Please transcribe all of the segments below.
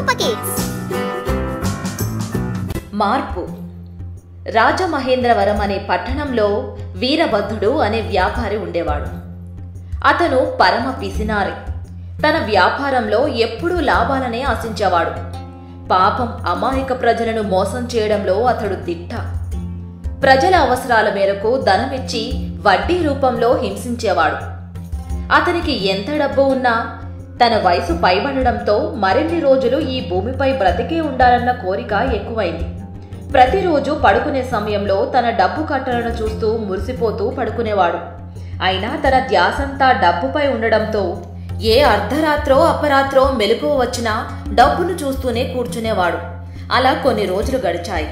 super kids మార్పు రాజమహేంద్రవరం అనే పట్టణంలో వీరభద్రుడు అనే వ్యాపారి ఉండేవాడు అతను పరమ పిసినారి తన వ్యాపారంలో ఎప్పుడూ లాభాలనే ఆశించేవాడు పాపం అమాయక ప్రజలను మోసం చేయడంలో అతడు దిట్ట ప్రజల అవసరాల మేరకు ధనమిచ్చి వడ్డీ రూపంలో హింసించేవాడు అతనికి ఎంత డబ్బు ఉన్నా తన వయసు పైబడడంతో మరిన్ని రోజులు ఈ భూమిపై బ్రతికే ఉండాలన్న కోరిక ఎక్కువైంది ప్రతిరోజు పడుకునే సమయంలో తన డబ్బు కట్టలను చూస్తూ మురిసిపోతూ పడుకునేవాడు అయినా తన ధ్యాసంతా డబ్బుపై ఉండడంతో ఏ అర్ధరాత్రో అపరాత్రో మెలకువ వచ్చినా డబ్బును చూస్తూనే కూర్చునేవాడు అలా కొన్ని రోజులు గడిచాయి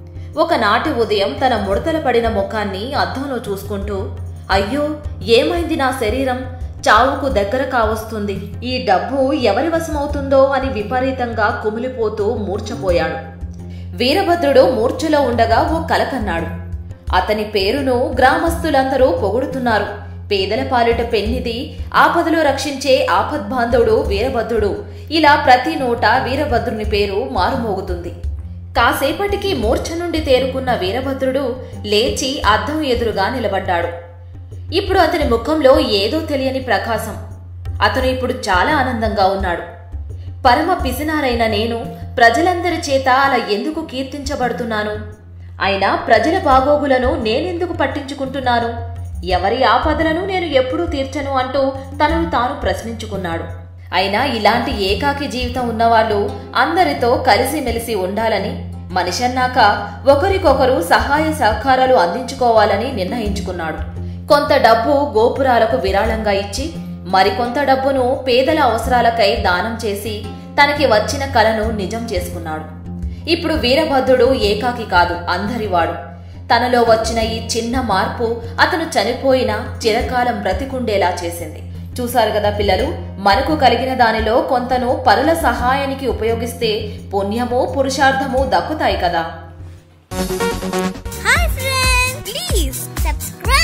ఒకనాటి ఉదయం తన ముడతల పడిన ముఖాన్ని అద్దంలో చూసుకుంటూ అయ్యో ఏమైంది నా శరీరం చావుకు దగ్గర కావస్తుంది ఈ డబ్బు ఎవరి వశమవుతుందో అని విపరీతంగా కుమిలిపోతూ మూర్ఛపోయాడు వీరభద్రుడు మూర్ఛలో ఉండగా ఓ కలకన్నాడు అతని పేరును గ్రామస్తులందరూ పొగుడుతున్నారు పేదల పాలిట పెన్నిది ఆపదలో రక్షించే ఆపద్బాంధవుడు వీరభద్రుడు ఇలా ప్రతి నోట వీరభద్రుని పేరు మారుమోగుతుంది కాసేపటికి మూర్ఛ నుండి తేరుకున్న వీరభద్రుడు లేచి అద్దం ఎదురుగా నిలబడ్డాడు ఇప్పుడు అతని ముఖంలో ఏదో తెలియని ప్రకాశం అతను ఇప్పుడు చాలా ఆనందంగా ఉన్నాడు పరమ పిసినారైన నేను ప్రజలందరి చేత అలా ఎందుకు కీర్తించబడుతున్నాను అయినా ప్రజల బాగోగులను నేనెందుకు పట్టించుకుంటున్నాను ఎవరి ఆపదలను నేను ఎప్పుడూ తీర్చను అంటూ తనను తాను ప్రశ్నించుకున్నాడు అయినా ఇలాంటి ఏకాకి జీవితం ఉన్నవాళ్ళు అందరితో కలిసిమెలిసి ఉండాలని మనిషన్నాక ఒకరికొకరు సహాయ సహకారాలు అందించుకోవాలని నిర్ణయించుకున్నాడు కొంత డబ్బు గోపురాలకు విరాళంగా ఇచ్చి మరికొంత డబ్బును పేదల అవసరాలకై దానం చేసి తనకి వచ్చిన కలను నిజం చేసుకున్నాడు ఇప్పుడు వీరభద్రుడు ఏకాకి కాదు అందరివాడు తనలో వచ్చిన ఈ చిన్న మార్పు అతను చనిపోయినా చిరకాలం బ్రతికుండేలా చేసింది చూశారు కదా పిల్లలు మనకు కలిగిన దానిలో కొంతను పరుల సహాయానికి ఉపయోగిస్తే పుణ్యము పురుషార్థము దక్కుతాయి కదా హాయ్ ఫ్రెండ్స్ ప్లీజ్ సబ్స్క్రైబ్